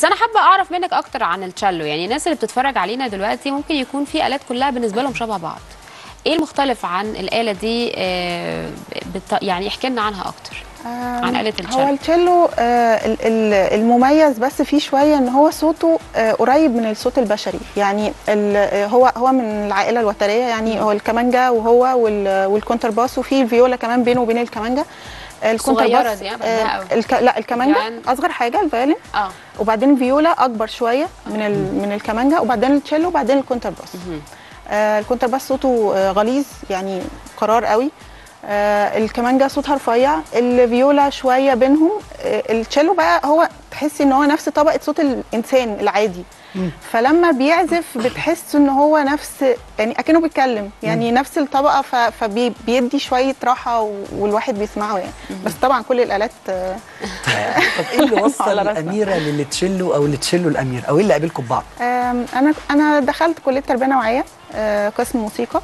بس انا حابه اعرف منك اكتر عن التشالو يعني الناس اللي بتتفرج علينا دلوقتي ممكن يكون في الات كلها بالنسبه لهم شبه بعض ايه المختلف عن الاله دي آه، بت... يعني احكي لنا عنها اكتر عن آلة التشيلو. هو التشيلو آه، ال- ال- المميز بس فيه شويه ان هو صوته آه، قريب من الصوت البشري يعني ال- آه، هو هو من العائله الوتريه يعني هو الكمانجا وهو وال- والكونترباس وفي الفيولا كمان بينه وبين الكمانجا صغيرة دي، أنا بحبها آه، قوي. الك... لا الكمانجا يعني- اصغر حاجه الفيولين اه وبعدين فيولا اكبر شويه من ال... من الكمانجا وبعدين التشيلو وبعدين الكونترباس آه الكونترباس صوته آه غليظ يعني قرار قوي آه الكمانجا صوتها رفيع الفيولا شويه بينهم آه التشيلو بقى هو تحسي ان هو نفس طبقه صوت الانسان العادي فلما بيعزف بتحس ان هو نفس يعني اكنه بيتكلم يعني نفس الطبقه ف- فبيدي شويه راحه و- والواحد بيسمعه يعني بس طبعا كل الالات آه، طب ايه اللي وصل على راسنا. الاميره للتشيلو او التشيلو الامير او ايه اللي قابلكم ببعض آم، انا انا دخلت كليه تربيه نوعيه آه، قسم موسيقى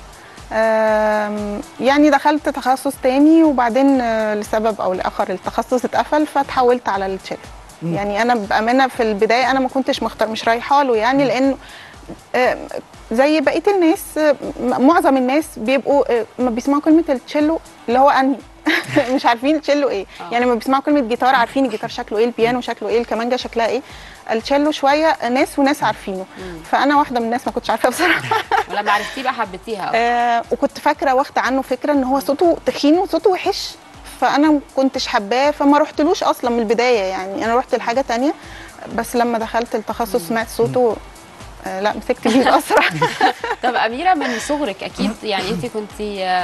آم، يعني دخلت تخصص تاني وبعدين آه، لسبب او لاخر التخصص اتقفل فتحولت على التشيلو يعني انا بامانه في البدايه انا ما كنتش مختار مش رايحه له يعني لانه آم، زي بقيه الناس آه، م- معظم الناس بيبقوا آه، ما بيسمعوا كلمه التشيلو اللي هو انهي مش عارفين التشيلو ايه يعني لما بيسمعوا كلمه جيتار عارفين الجيتار شكله ايه البيانو شكله ايه الكمانجا شكلها ايه التشيلو شويه ناس وناس عارفينه فانا واحده من الناس ما كنتش عارفه بصراحه ولما عرفتيه بقى حبيتيها أكتر. آه وكنت فاكره واخده عنه فكره ان هو صوته تخين وصوته وحش فانا ما كنتش حباه فما رحتلوش اصلا من البدايه يعني انا رحت لحاجه تانية بس لما دخلت التخصص سمعت صوته آه لا مسكت بيه اسرع طب اميره من صغرك اكيد يعني انت كنت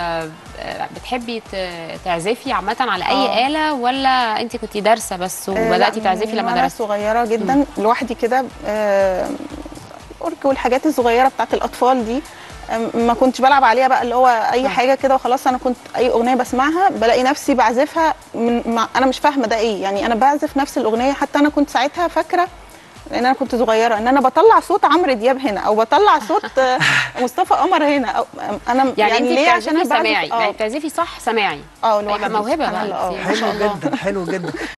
بتحبي ت- تعزفي عامه على اي آه. اله ولا انت كنت دارسه بس آه، وبداتي لا، تعزفي من لما وأنا درستي صغيره جدا لوحدي كده آه، الاورج والحاجات الصغيره بتاعت الاطفال دي آم، ما كنتش بلعب عليها بقى اللي هو اي حاجه كده وخلاص انا كنت اي اغنيه بسمعها بلاقي نفسي بعزفها من مع انا مش فاهمه ده ايه يعني انا بعزف نفس الاغنيه حتى انا كنت ساعتها فاكره لان انا كنت صغيره ان انا بطلع صوت عمرو دياب هنا او بطلع صوت آه، مصطفى قمر هنا او انا يعني, يعني, انت ليه عشان بتعزفي انا بعزف سماعي يعني اه بتعزفي صح سماعي اه يبقى لوحدي موهبه سبحان بقى الله، انت. اه ما شاء حلو الله جدا حلو جدا